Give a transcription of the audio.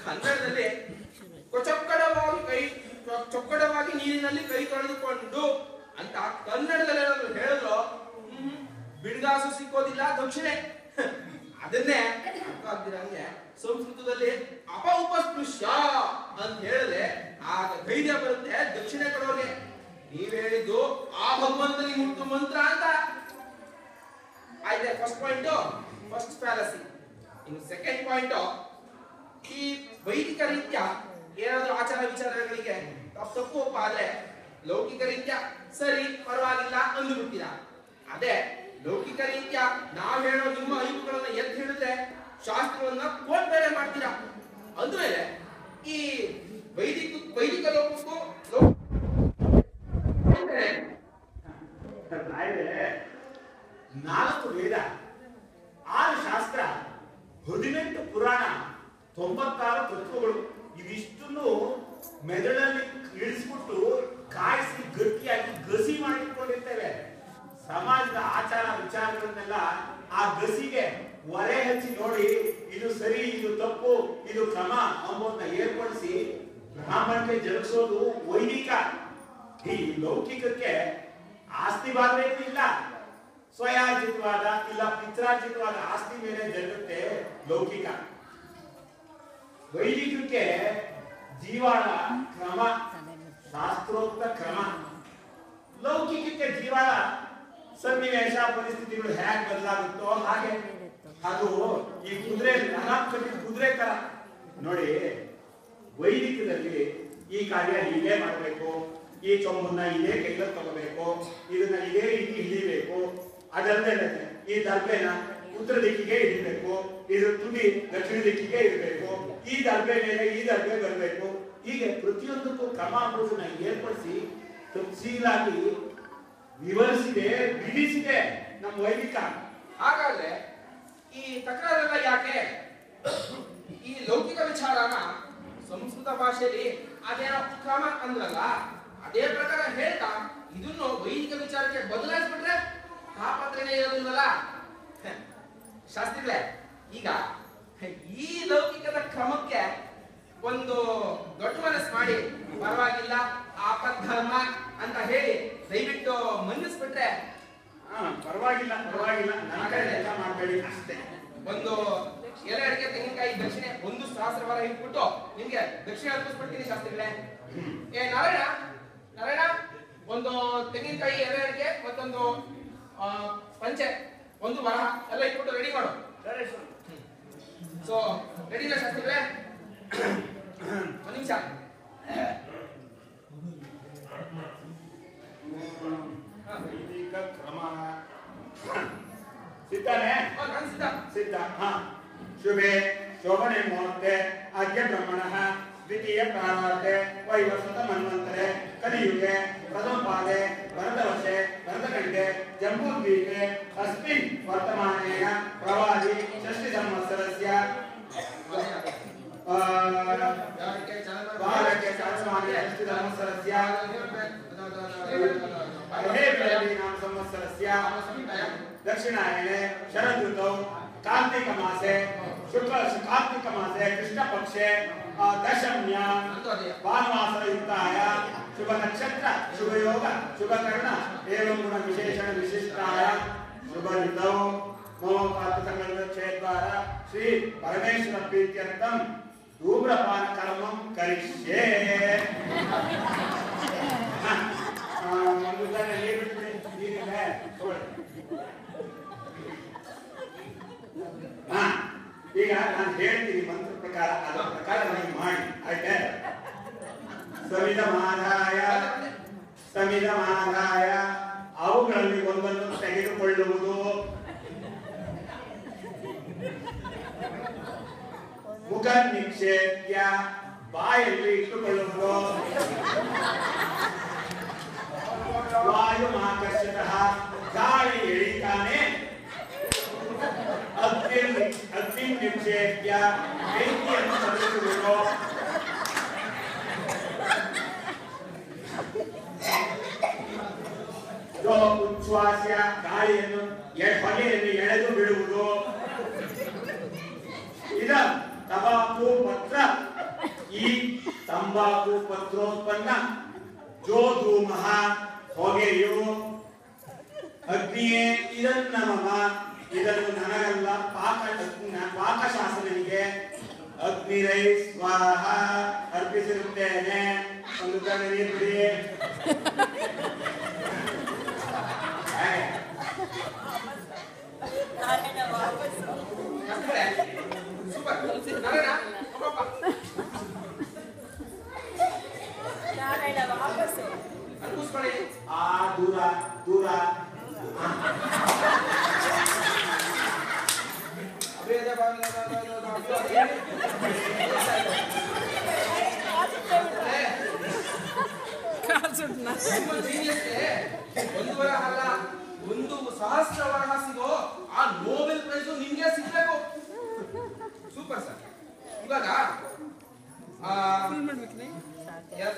ಕನ್ನಡದಲ್ಲಿ ಕೊಚೊಕ್ಕಡವಾಗಿ ಕೈ ಚೊ- ಚೊಕ್ಕಡವಾಗಿ ನೀರಿನಲ್ಲಿ ಕೈ ತೊಳೆದುಕೊಂಡು ಅಂತ ಕನ್ನಡದಲ್ಲಿ ಏನಾದ್ರು ಹೇಳಿದ್ರು ಹ್ಮ್, ಬಿಡ್ಗಾಸು ಸಿಕ್ಕೋದಿಲ್ಲ ದಕ್ಷಿಣೆ ಅದನ್ನೇ ಅರ್ಥ ಆಗ್ದಿರಂಗೆ ಸಂಸ್ಕೃತದಲ್ಲಿ ಅಪ ಉಪಸ್ಪೃಶ್ಯ ಅಂತ ಹೇಳಿದ್ರೆ ಆಗ ಧೈರ್ಯ ಬರುತ್ತೆ ದಕ್ಷಿಣೆ ಕಡೆಯವ್ರಿಗೆ ನೀವ್ ಹೇಳಿದ್ದು ಆ ಭಗವಂತನಿಗೆ ಮುಟ್ಟು ಮಂತ್ರ ಅಂತ ಆಯ್ತು ಫಸ್ಟ್ ಪಾಯಿಂಟ್ ಫಸ್ಟ್ ಫ್ಯಾಲಸಿ ಇನ್ನು ಸೆಕೆಂಡ್ ಪಾಯಿಂಟ್ ಈ ವೈದಿಕ ರೀತ್ಯ ಏನಾದ್ರೂ ಆಚಾರ ವಿಚಾರಗಳಿಗೆ ತಪ್ಪು ತಪ್ಪು ಒಪ್ಪ ಆದ್ರೆ ಲೌಕಿಕ ರೀತ್ಯ ಸರಿ ಪರವಾಗಿಲ್ಲ ಅಂದುಬಿಡ್ತೀರಾ ಅದೇ ಲೌಕಿಕ ರೀತ್ಯ ನಾವ್ ಹೇಳೋ ನಿಮ್ಮ ಅರಿವುಗಳನ್ನ ಎದ್ದು ಹಿಡಿದ್ರೆ ಶಾಸ್ತ್ರವನ್ನ ಕೋಟ್ ಬೇರೆ ಮಾಡ್ತೀರಾ ಅಂದ್ಮೇಲೆ ಈ ವೈದಿಕ ವೈದಿಕ ಲೋಕಕ್ಕೂ ಲೌ- ರಾಯರೇ, ನಾಲ್ಕು ವೇದ ಆರು ಶಾಸ್ತ್ರ ಹದಿನೆಂಟು ಪುರಾಣ ತೊಂಬತ್ತಾರು ತತ್ವಗಳು ಇವಿಷ್ಟನ್ನು ಮೆದುಳಲ್ಲಿ ಇಳಿಸ್ಬಿಟ್ಟು ಕಾಯಿಸಿ ಗಟ್ಟಿಯಾಗಿ ಗಸಿ ಮಾಡಿಟ್ಕೊಂಡಿರ್ತೇವೆ ಸಮಾಜದ ಆಚಾರ ವಿಚಾರಗಳನ್ನೆಲ್ಲ ಆ ಗಸಿಗೆ ಒರೆ ಹಚ್ಚಿ ನೋಡಿ ಇದು ಸರಿ ಇದು ತಪ್ಪು ಇದು ಕ್ರಮ ಅಂಬೋದನ್ನ ಏರ್ಪಡಿಸಿ ಬ್ರಾಹ್ಮಣಕ್ಕೆ ಜರುಗಿಸೋದು ವೈದಿಕ ಈ ಲೌಕಿಕಕ್ಕೆ ಆಸ್ತಿ ಬಾಧೆಯೂ ಇಲ್ಲ ಸ್ವಯಾರ್ಜಿತವಾದ ಇಲ್ಲ ಪಿತ್ರಾರ್ಜಿತವಾದ ಆಸ್ತಿ ಮೇಲೆ ಜರುಗುತ್ತೆ ಲೌಕಿಕ ವೈದಿಕಕ್ಕೆ ಜೀವಾಳ ಕ್ರಮ ಶಾಸ್ತ್ರೋಕ್ತ ಕ್ರಮ ಲೌಕಿಕಕ್ಕೆ ಜೀವಾಳ ಸನ್ನಿವೇಶ ಪರಿಸ್ಥಿತಿಗಳು ಹೇಗೆ ಬದಲಾಗುತ್ತೋ ಹಾಗೆ ಅದು ಈ ಕುದುರೆ ನರಾಂಕಟಿ ಕುದುರೆ ತರ ನೋಡಿ ವೈದಿಕದಲ್ಲಿ ಈ ಕಾರ್ಯ ಹೀಗೆ ಮಾಡಬೇಕು ಈ ಚೊಂಬನ್ನ ಇದೇ ಕೈಯಲ್ಲಿ ತಗೋಬೇಕು ಇದನ್ನ ಇದೇ ರೀತಿ ಹಿಡಿಬೇಕು ಅದಲ್ಲದೆ ಈ ದರ್ಬೆನ ಉತ್ತರ ದಿಕ್ಕಿಗೆ ಹಿಡಿಬೇಕು ಇದು ತುದಿ ದಕ್ಷಿಣ ದಿಕ್ಕಿಗೆ ಇರಬೇಕು ಈ ದರ್ಬೆ ಮೇಲೆ ಈ ದರ್ಬೆ ಬರಬೇಕು ಹೀಗೆ ಪ್ರತಿಯೊಂದಕ್ಕೂ ಕ್ರಮ ಅನ್ನೋದನ್ನ ಏರ್ಪಡಿಸಿ ತಫ್ಸೀಲಾಗಿ ವಿವರಿಸಿದೆ ವಿಧಿಸಿದೆ ನಮ್ಮ ವೈದಿಕ ಹಾಗಾದ್ರೆ ಈ ತಕರಾರೆಲ್ಲ ಯಾಕೆ ಈ ಲೌಕಿಕ ವಿಚಾರನ ಸಂಸ್ಕೃತ ಭಾಷೆಯಲ್ಲಿ ಅದೇನೋ ಕ್ರಮ ಅಂದ್ರಲ್ಲ ಅದೇ ಪ್ರಕಾರ ಹೇಳ್ತಾ ಇದನ್ನು ವೈದಿಕ ವಿಚಾರಕ್ಕೆ ಬದಲಾಯಿಸ್ಬಿಟ್ರೆ ತಾಪತ್ರನೇ ಇರೋದಿಲ್ವಲ್ಲ ಹ, ಶಾಸ್ತ್ರಿಗಳೇ ಈಗ ಈ ಲೌಕಿಕದ ಕ್ರಮಕ್ಕೆ ಒಂದು ದೊಡ್ಡ ಮನಸ್ಸು ಮಾಡಿ ಪರವಾಗಿಲ್ಲ ಆಪದ್ಧರ್ಮ ಅಂತ ಹೇಳಿ ದಯವಿಟ್ಟು ಮನ್ನಿಸ್ಬಿಟ್ರೆ ಹಾ ಪರವಾಗಿಲ್ಲ ಪರವಾಗಿಲ್ಲ ನನ್ನ ಕಡೆ ಎಲ್ಲ ಮಾಡಬೇಡಿ ಅಷ್ಟೇ ಒಂದು ಎಲೆ ಅಡಿಕೆ ತೆಂಗಿನಕಾಯಿ ದಕ್ಷಿಣೆ ಒಂದು ಸಹಸ್ರವಾರ ಇಟ್ಬಿಟ್ಟು ನಿಮ್ಗೆ ದಕ್ಷಿಣೆ ಅರ್ಪಿಸ್ಬಿಡ್ತೀನಿ ಶಾಸ್ತ್ರಿಗಳೇ ಏ ನಾರಾಯಣ ನಾರಾಯಣ ಒಂದು ತೆಂಗಿನಕಾಯಿ ಎಲೆ ಅಡಿಕೆ ಮತ್ತೊಂದು ಆ, ಪಂಚೆ ಒಂದು ವರಹ ಎಲ್ಲ ಇಟ್ಬಿಟ್ಟು ರೆಡಿ ಮಾಡು ಸೊ ರೆಡಿ ಇಲ್ಲ ಶಾಸ್ತ್ರಿಗಳೇ ಒಂದು ನಿಮಿಷ ವೈದಿಕ ಕ್ರಮ ಸಿದ್ಧಾನೆ ನಾನು ಸಿದ್ಧ ಸಿದ್ಧ ಹಾ ಶುಭೆ ಶೋಭನೆ ಮುಹೂರ್ತೆ ಆದ್ಯ ಬ್ರಹ್ಮಣಃ ದ್ವಿತೀಯ ಪ್ರಾರಾರ್ಧೆ ವೈವಸ್ವತ ಮನ್ವಂತರೆ ಕಲಿಯುಗೆ ಪ್ರಥಮ ಪಾದೆ ಭರತವಶೆ ಭರತಖಂಡೆ ಜಂಬೂದ್ವೀಪೆ ಅಸ್ಮಿನ್ ವರ್ತಮಾನೇನ ಪ್ರವಾದಿ ಷಷ್ಠಿ ಸಂವತ್ಸರಸ್ಯ ಆ, ಬಾಲಕ್ಕೆ ಸಹಸ್ರಮಾನೆ ಷಷ್ಠಿ ಸಂವತ್ಸರಸ್ಯ नाम संवत्सरस्य दक्षिणायने शरदृतौ कार्तिकमासे शुक्ल कार्तिकमासे कृष्णपक्षे अ, दशम्यां भानुवासरयुक्ताय शुभनक्षत्र शुभयोग शुभकर्ण एवं गुणविशेषण विशिष्टाय शुभऋतौ मम पात्रसङ्गक्षेद्वारा श्री परमेश्वर प्रीत्यर्थं धूम्रपान कर्मं करिष्ये ಆ, ಒಂದು ಉದಾಹರಣೆ ಹೇಳ್ಬಿಟ್ಬಿಡಿ. ಈಗಿಲ್ಲ, ತಗೊಳ್ಳಿ. ಹಾ, ಈಗ ನಾನು ಹೇಳ್ತೀನಿ ಮಂತ್ರ ಪ್ರಕಾರ ಅದರ ಪ್ರಕಾರ ನೀವು ಮಾಡಿ ಆಯ್ತಾ ಸಮಿಧಮಾದಾಯ ಸಮಿಧಮಾದಾಯ ಅವುಗಳಲ್ಲಿ ಒಂದನ್ನು ತೆಗೆದುಕೊಳ್ಳುವುದು ಮುಖ ನಿಕ್ಷೇಪ್ಯ ಬಾಯಲ್ಲಿ ಇಟ್ಟುಕೊಳ್ಳುವುದು ವಾಯು ಆಕರ್ಷಿತಃ ಗಾಳಿ ಎಳಿತಾನೆ ಅಗ್ನಿ ಅಗ್ನಿ ನಿಕ್ಷೇಪ್ಯ ಬೆಂಕಿಯನ್ನು ತರಿಸುವುದು ಯೋ ಉಚ್ಛ್ವಾಸ್ಯ ಗಾಳಿಯನ್ನು ಎ- ಹೊಗೆಯನ್ನು ಎಳೆದು ಬಿಡುವುದು ಇದ ತಬಾಕು ಪತ್ರ ಈ ತಂಬಾಕು ಪತ್ರೋತ್ಪನ್ನ ಜೋಧೂಮಃ ಹೊಗೆಯು ಅಗ್ನಿಯೇ ಇದನ್ನ ಮಮ ಇದನ್ನು ನನಗಲ್ಲ ಪಾಕ ಪಾಕಶಾಸನಿಗೆ ಅಗ್ನಿರೈ ಸ್ವಾಹ ಅರ್ಪಿಸಿರುತ್ತೇನೆ ಒಂದು ಕಡೆ ನೀರು ಬಿಡಿ ಹಾಗೆ. ಸೂಪರ್ ನಾರಾಯಣ ಹೋಗಪ್ಪ ಅನ್ಕೂಸ್ಕೊಳ್ಳಿ ಆ ದೂರ ದೂರ ಅಭೇದ ಒಂದು ವರಹ ಅಲ್ಲ ಒಂದು ಸಹಸ್ರ ವರಹ ಸಿಗೋ ಆ ನೋಬೆಲ್ ಪ್ರೈಸ್ ನಿಮ್ಗೆ ಸಿಗ್ಬೇಕು ಸೂಪರ್ ಸರ್ ಇವಾಗ ಆ, ಎರಡು